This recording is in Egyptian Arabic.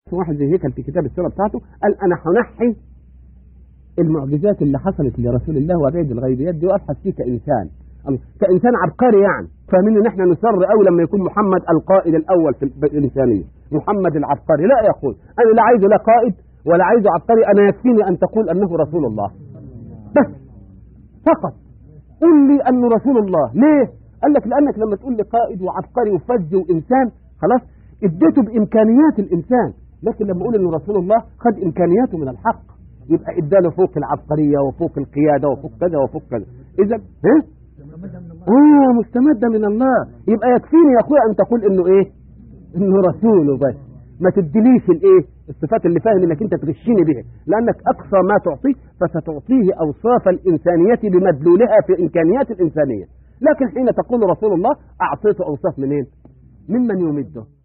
واحد زي هيكل في كتاب السيره بتاعته قال انا هنحي المعجزات اللي حصلت لرسول الله وابعد الغيبيات دي وابحث فيه كانسان كانسان عبقري يعني فاهمين ان احنا نسر قوي لما يكون محمد القائد الاول في الانسانيه محمد العبقري لا يا اخوي انا لا عايزه لا قائد ولا عايزه عبقري انا يكفيني ان تقول انه رسول الله بس فقط قل لي انه رسول الله ليه قال لك لانك لما تقول لي قائد وعبقري وفج وانسان خلاص اديته بامكانيات الانسان لكن لما اقول انه رسول الله خد امكانياته من الحق يبقى اداله فوق العبقريه وفوق القياده وفوق كذا وفوق كذا اذا ها اه مستمده من الله يبقى يكفيني يا اخويا ان تقول انه ايه انه رسول بس ما تديليش الايه الصفات اللي فاهم انك انت تغشني بها لانك اقصى ما تعطيه فستعطيه اوصاف الانسانيه بمدلولها في امكانيات الانسانيه لكن حين تقول رسول الله اعطيته اوصاف منين ممن يمده